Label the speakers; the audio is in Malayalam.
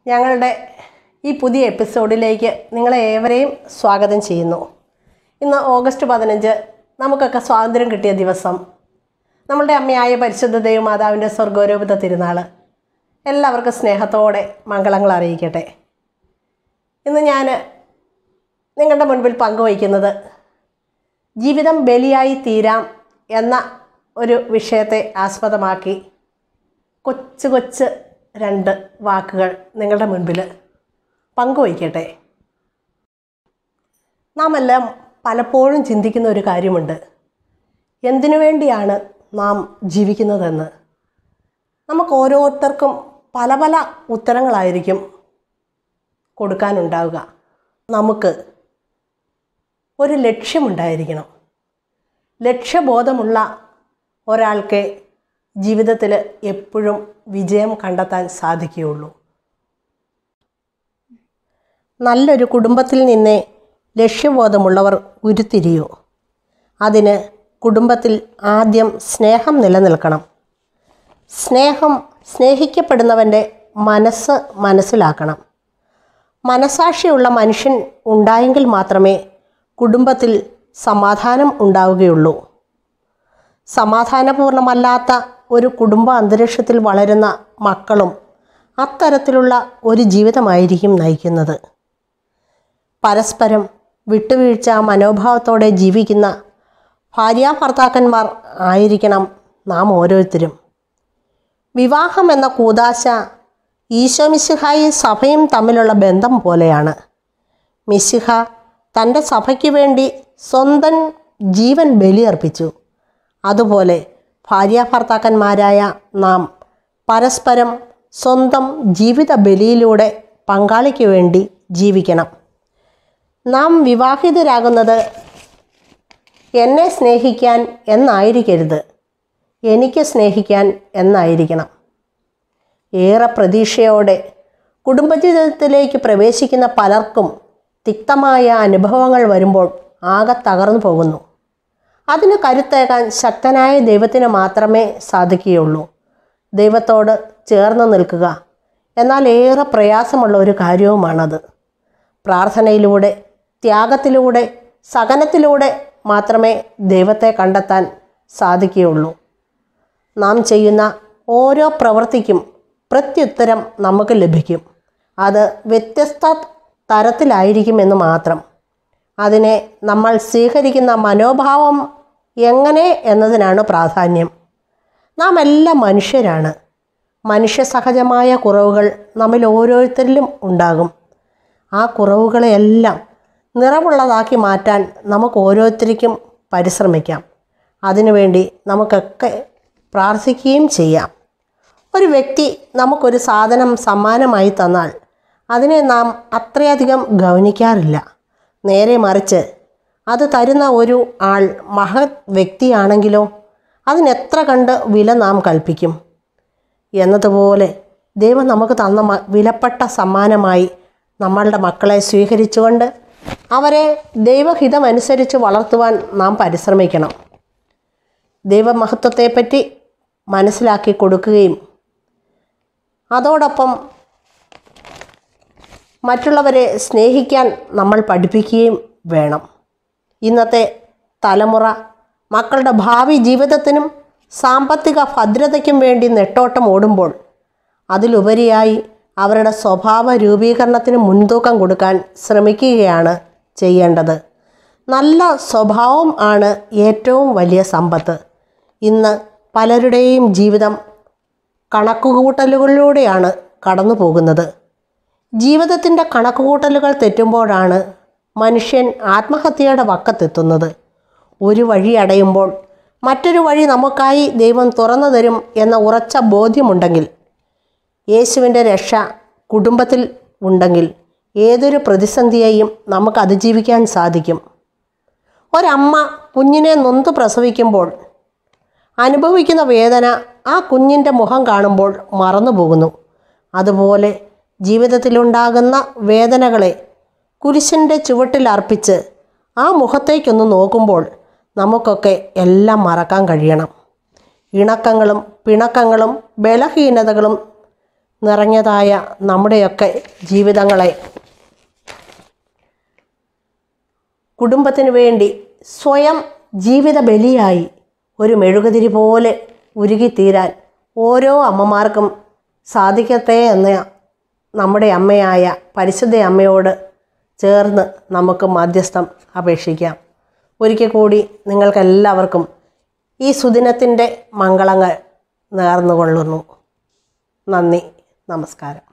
Speaker 1: ഞങ്ങളുടെ ഈ പുതിയ എപ്പിസോഡിലേക്ക് നിങ്ങളെ ഏവരെയും സ്വാഗതം ചെയ്യുന്നു ഇന്ന് ഓഗസ്റ്റ് പതിനഞ്ച് നമുക്കൊക്കെ സ്വാതന്ത്ര്യം കിട്ടിയ ദിവസം നമ്മളുടെ അമ്മയായ പരിശുദ്ധ ദേവമാതാവിൻ്റെ സ്വർഗോരോപിത തിരുനാൾ എല്ലാവർക്കും സ്നേഹത്തോടെ മംഗളങ്ങൾ അറിയിക്കട്ടെ ഇന്ന് ഞാൻ നിങ്ങളുടെ മുൻപിൽ പങ്കുവയ്ക്കുന്നത് ജീവിതം ബലിയായി തീരാം എന്ന ഒരു വിഷയത്തെ ആസ്പദമാക്കി കൊച്ചു കൊച്ച് രണ്ട് വാക്കുകൾ നിങ്ങളുടെ മുൻപിൽ പങ്കുവയ്ക്കട്ടെ നാം എല്ലാം പലപ്പോഴും ചിന്തിക്കുന്ന ഒരു കാര്യമുണ്ട് എന്തിനു വേണ്ടിയാണ് നാം ജീവിക്കുന്നതെന്ന് നമുക്ക് ഓരോരുത്തർക്കും പല പല ഉത്തരങ്ങളായിരിക്കും കൊടുക്കാനുണ്ടാവുക നമുക്ക് ഒരു ലക്ഷ്യമുണ്ടായിരിക്കണം ലക്ഷ്യബോധമുള്ള ഒരാൾക്ക് ജീവിതത്തിൽ എപ്പോഴും വിജയം കണ്ടെത്താൻ സാധിക്കുകയുള്ളൂ നല്ലൊരു കുടുംബത്തിൽ നിന്നേ ലക്ഷ്യബോധമുള്ളവർ ഉരുത്തിരിയൂ അതിന് കുടുംബത്തിൽ ആദ്യം സ്നേഹം നിലനിൽക്കണം സ്നേഹം സ്നേഹിക്കപ്പെടുന്നവൻ്റെ മനസ്സ് മനസ്സിലാക്കണം മനസാക്ഷിയുള്ള മനുഷ്യൻ ഉണ്ടായെങ്കിൽ മാത്രമേ കുടുംബത്തിൽ സമാധാനം ഉണ്ടാവുകയുള്ളൂ സമാധാനപൂർണമല്ലാത്ത ഒരു കുടുംബ അന്തരീക്ഷത്തിൽ വളരുന്ന മക്കളും അത്തരത്തിലുള്ള ഒരു ജീവിതമായിരിക്കും നയിക്കുന്നത് പരസ്പരം വിട്ടുവീഴ്ച മനോഭാവത്തോടെ ജീവിക്കുന്ന ഭാര്യാഭർത്താക്കന്മാർ ആയിരിക്കണം നാം ഓരോരുത്തരും വിവാഹം എന്ന കൂതാശ ഈശോ മിശിഹായും സഭയും തമ്മിലുള്ള ബന്ധം പോലെയാണ് മിശിഹ തൻ്റെ സഭയ്ക്ക് വേണ്ടി സ്വന്തം ജീവൻ ബലിയർപ്പിച്ചു അതുപോലെ ഭാര്യാഭർത്താക്കന്മാരായ നാം പരസ്പരം സ്വന്തം ജീവിത ബലിയിലൂടെ പങ്കാളിക്ക് വേണ്ടി ജീവിക്കണം നാം വിവാഹിതരാകുന്നത് എന്നെ സ്നേഹിക്കാൻ എന്നായിരിക്കരുത് എനിക്ക് സ്നേഹിക്കാൻ എന്നായിരിക്കണം ഏറെ പ്രതീക്ഷയോടെ കുടുംബജീവിതത്തിലേക്ക് പ്രവേശിക്കുന്ന പലർക്കും തിക്തമായ അനുഭവങ്ങൾ വരുമ്പോൾ ആകെ തകർന്നു പോകുന്നു അതിന് കരുത്തേകാൻ ശക്തനായ ദൈവത്തിന് മാത്രമേ സാധിക്കുകയുള്ളൂ ദൈവത്തോട് ചേർന്ന് നിൽക്കുക എന്നാൽ ഏറെ പ്രയാസമുള്ള ഒരു കാര്യവുമാണത് പ്രാർത്ഥനയിലൂടെ ത്യാഗത്തിലൂടെ സഹനത്തിലൂടെ മാത്രമേ ദൈവത്തെ കണ്ടെത്താൻ സാധിക്കുകയുള്ളൂ നാം ചെയ്യുന്ന ഓരോ പ്രവൃത്തിക്കും പ്രത്യുത്തരം നമുക്ക് ലഭിക്കും അത് വ്യത്യസ്ത തരത്തിലായിരിക്കുമെന്ന് മാത്രം അതിനെ നമ്മൾ സ്വീകരിക്കുന്ന മനോഭാവം എങ്ങനെ എന്നതിനാണ് പ്രാധാന്യം നാം എല്ലാം മനുഷ്യരാണ് മനുഷ്യ സഹജമായ കുറവുകൾ നമ്മിൽ ഓരോരുത്തരിലും ഉണ്ടാകും ആ കുറവുകളെയെല്ലാം നിറവുള്ളതാക്കി മാറ്റാൻ നമുക്ക് ഓരോരുത്തർക്കും പരിശ്രമിക്കാം അതിനുവേണ്ടി നമുക്കൊക്കെ പ്രാർത്ഥിക്കുകയും ചെയ്യാം ഒരു വ്യക്തി നമുക്കൊരു സാധനം സമ്മാനമായി തന്നാൽ അതിനെ നാം അത്രയധികം ഗൗനിക്കാറില്ല നേരെ മറിച്ച് അത് തരുന്ന ഒരു ആൾ മഹത് വ്യക്തിയാണെങ്കിലോ അതിനെത്ര കണ്ട് വില നാം കൽപ്പിക്കും എന്നതുപോലെ ദൈവം നമുക്ക് തന്ന മ- വിലപ്പെട്ട സമ്മാനമായി നമ്മളുടെ മക്കളെ സ്വീകരിച്ചുകൊണ്ട് അവരെ ദൈവഹിതമനുസരിച്ച് വളർത്തുവാൻ നാം പരിശ്രമിക്കണം ദൈവമഹത്വത്തെപ്പറ്റി മനസ്സിലാക്കി കൊടുക്കുകയും അതോടൊപ്പം മറ്റുള്ളവരെ സ്നേഹിക്കാൻ നമ്മൾ പഠിപ്പിക്കുകയും വേണം ഇന്നത്തെ തലമുറ മക്കളുടെ ഭാവി ജീവിതത്തിനും സാമ്പത്തിക ഭദ്രതയ്ക്കും വേണ്ടി നെട്ടോട്ടം ഓടുമ്പോൾ അതിലുപരിയായി അവരുടെ സ്വഭാവ രൂപീകരണത്തിന് മുൻതൂക്കം കൊടുക്കാൻ ശ്രമിക്കുകയാണ് ചെയ്യേണ്ടത് നല്ല സ്വഭാവം ആണ് ഏറ്റവും വലിയ സമ്പത്ത് ഇന്ന് പലരുടെയും ജീവിതം കണക്കുകൂട്ടലുകളിലൂടെയാണ് കടന്നു പോകുന്നത് ജീവിതത്തിൻ്റെ കണക്കുകൂട്ടലുകൾ തെറ്റുമ്പോഴാണ് മനുഷ്യൻ ആത്മഹത്യയുടെ വക്കത്തെത്തുന്നത് ഒരു വഴി അടയുമ്പോൾ മറ്റൊരു വഴി നമുക്കായി ദൈവം തുറന്നു തരും എന്ന ഉറച്ച ബോധ്യമുണ്ടെങ്കിൽ യേശുവിൻ്റെ രക്ഷ കുടുംബത്തിൽ ഉണ്ടെങ്കിൽ ഏതൊരു പ്രതിസന്ധിയെയും നമുക്ക് അതിജീവിക്കാൻ സാധിക്കും ഒരമ്മ കുഞ്ഞിനെ നൊന്ത് പ്രസവിക്കുമ്പോൾ അനുഭവിക്കുന്ന വേദന ആ കുഞ്ഞിൻ്റെ മുഖം കാണുമ്പോൾ മറന്നു പോകുന്നു അതുപോലെ ജീവിതത്തിലുണ്ടാകുന്ന വേദനകളെ കുരിശിൻ്റെ ചുവട്ടിൽ അർപ്പിച്ച് ആ മുഖത്തേക്കൊന്ന് നോക്കുമ്പോൾ നമുക്കൊക്കെ എല്ലാം മറക്കാൻ കഴിയണം ഇണക്കങ്ങളും പിണക്കങ്ങളും ബലഹീനതകളും നിറഞ്ഞതായ നമ്മുടെയൊക്കെ ജീവിതങ്ങളെ കുടുംബത്തിന് വേണ്ടി സ്വയം ജീവിത ബലിയായി ഒരു മെഴുകുതിരി പോലെ ഉരുകിത്തീരാൻ ഓരോ അമ്മമാർക്കും സാധിക്കട്ടെ എന്ന് നമ്മുടെ അമ്മയായ പരിശുദ്ധ അമ്മയോട് ചേർന്ന് നമുക്ക് മധ്യസ്ഥം അപേക്ഷിക്കാം ഒരിക്കൽ കൂടി നിങ്ങൾക്കെല്ലാവർക്കും ഈ സുദിനത്തിൻ്റെ മംഗളങ്ങൾ നേർന്നുകൊള്ളുന്നു നന്ദി നമസ്കാരം